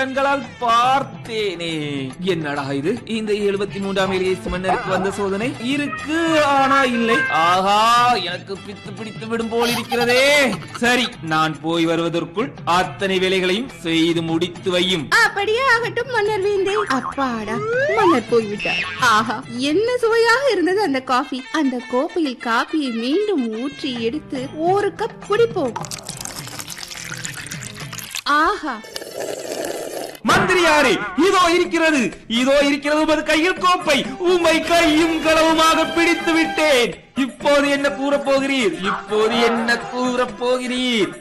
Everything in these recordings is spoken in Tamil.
கண்களால் பார்த்தேனே என்னடா இது இந்த எழுபத்தி மூன்றாம் எலியேசு மன்னருக்கு வந்த சோதனை இருக்கு ஆனா இல்லை ஆஹா எனக்கு பித்து பிடித்து விடும் போல் இருக்கிறதே சரி நான் போய் வருவதற்குள் அத்தனை வேலைகளையும் செய்து முடித்து வையும் அப்படியே ஆகட்டும் மன்னர் வேந்தே அப்பாடா மன்னர் போய்விட்டார் ஆஹா என்ன சுவையாக இருந்தது அந்த காஃபி அந்த கோப்பையில் காபியை மீண்டும் ஊற்றி எடுத்து ஒரு கப் குடிப்போம் ஆஹா மந்திரியாரே இதோ இருக்கிறது இதோ இருக்கிறது உமது கையில் கோப்பை உமை கையும் களவுமாக பிடித்து விட்டேன் இப்போது என்ன கூறப் போகிறீர் இப்போது என்ன கூறப் போகிறீர்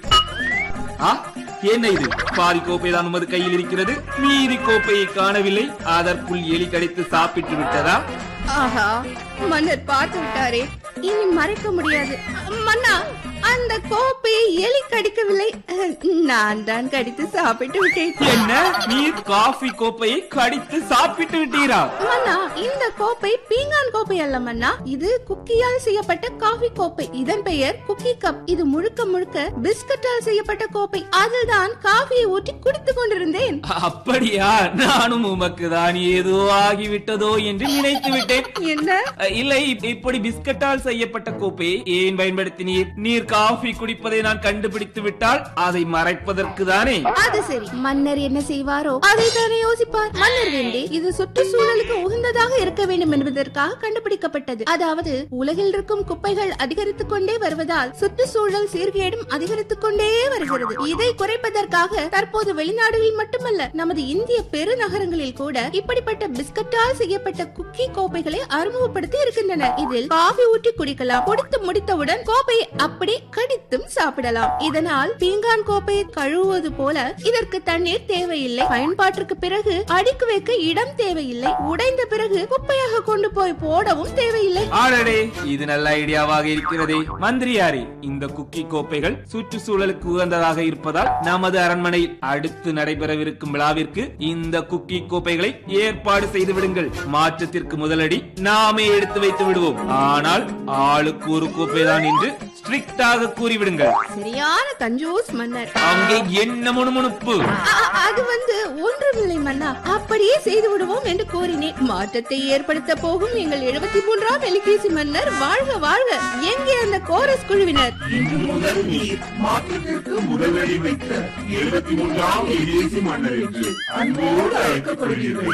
ஆ என்ன இது பாதி கோப்பை தான் உமது கையில் இருக்கிறது மீதி கோப்பையை காணவில்லை அதற்குள் எலி கடித்து சாப்பிட்டு விட்டதா ஆஹா மன்னர் பார்த்து விட்டாரே இனி மறைக்க முடியாது மன்னா அந்த கோப்பையை எலி கடிக்கவில்லை நான் தான் கடித்து சாப்பிட்டு விட்டேன் என்ன நீர் காஃபி கோப்பையை கடித்து சாப்பிட்டு விட்டீரா மன்னா இந்த கோப்பை பீங்கான் கோப்பை அல்ல மன்னா இது குக்கியால் செய்யப்பட்ட காஃபி கோப்பை இதன் பெயர் குக்கி கப் இது முழுக்க முழுக்க பிஸ்கட்டால் செய்யப்பட்ட கோப்பை அதில் தான் காஃபியை ஊற்றி குடித்துக் கொண்டிருந்தேன் அப்படியா நானும் உமக்கு தான் ஏதோ ஆகிவிட்டதோ என்று நினைத்து விட்டேன் என்ன அஹ், இல்லை இப்- இப்படி பிஸ்கட்டால் செய்யப்பட்ட கோப்பையை ஏன் பயன்படுத்தினீர் நீர் காஃபி குடிப்பதை நான் கண்டுபிடித்து விட்டால் அதை மறைப்பதற்கு தானே அது சரி மன்னர் என்ன செய்வாரோ அதை தானே யோசிப்பார் மன்னர் வேண்டே இது சுற்றுச்சூழலுக்கு உகந்ததாக இருக்க வேண்டும் என்பதற்காக கண்டுபிடிக்கப்பட்டது அதாவது உலகில் இருக்கும் குப்பைகள் அதிகரித்துக் கொண்டே வருவதால் சுற்றுச்சூழல் சீர்கேடும் அதிகரித்துக் கொண்டே வருகிறது இதை குறைப்பதற்காக தற்போது வெளிநாடுகளில் மட்டுமல்ல நமது இந்திய பெருநகரங்களில் கூட இப்படிப்பட்ட பிஸ்கட்டால் செய்யப்பட்ட குக்கி கோப்பைகளை அறிமுகப்படுத்தி இருக்கின்றன இதில் காஃபி ஊற்றி குடிக்கலாம் குடித்து முடித்தவுடன் கோப்பையை அப்படியே கடித்தும் சாப்பிடலாம் இதனால் பீங்கான் கோப்பையை கழுவுவது போல இதற்கு தண்ணீர் தேவையில்லை பயன்பாட்டிற்கு பிறகு அடுக்கு வைக்க இடம் தேவையில்லை உடைந்த பிறகு குப்பையாக கொண்டு போய் போடவும் தேவையில்லை ஆடடே இது நல்ல ஐடியாவாக இருக்கிறதே மந்திரியாரே இந்த குக்கி கோப்பைகள் சுற்றுச்சூழலுக்கு உகந்ததாக இருப்பதால் நமது அரண்மனையில் அடுத்து நடைபெறவிருக்கும் விழாவிற்கு இந்த குக்கி கோப்பைகளை ஏற்பாடு செய்து விடுங்கள் மாற்றத்திற்கு முதலடி நாமே எடுத்து வைத்து விடுவோம் ஆனால் ஆளுக்கு ஒரு கோப்பை தான் என்று ஸ்ட்ரிக்டாக கூறிவிடுங்கள் சரியான கஞ்சூஸ் மன்னர் அங்கே என்ன முணுமுணுப்பு அ- அது வந்து ஒன்றுமில்லை மன்னா அப்படியே செய்து விடுவோம் என்று கூறினேன் மாற்றத்தை ஏற்படுத்த போகும் எங்கள் எழுபத்தி மூன்றாம் எலிகேசி மன்னர் வாழ்க வாழ்க எங்கே அந்த கோரஸ் குழுவினர் இன்று முதல் நீர் மாற்றத்திற்கு முதலடி வைத்த எழுபத்தி மூன்றாம் எலியேசி மன்னர் என்று அன்போடு அழைக்கப்படுகிறீர்கள்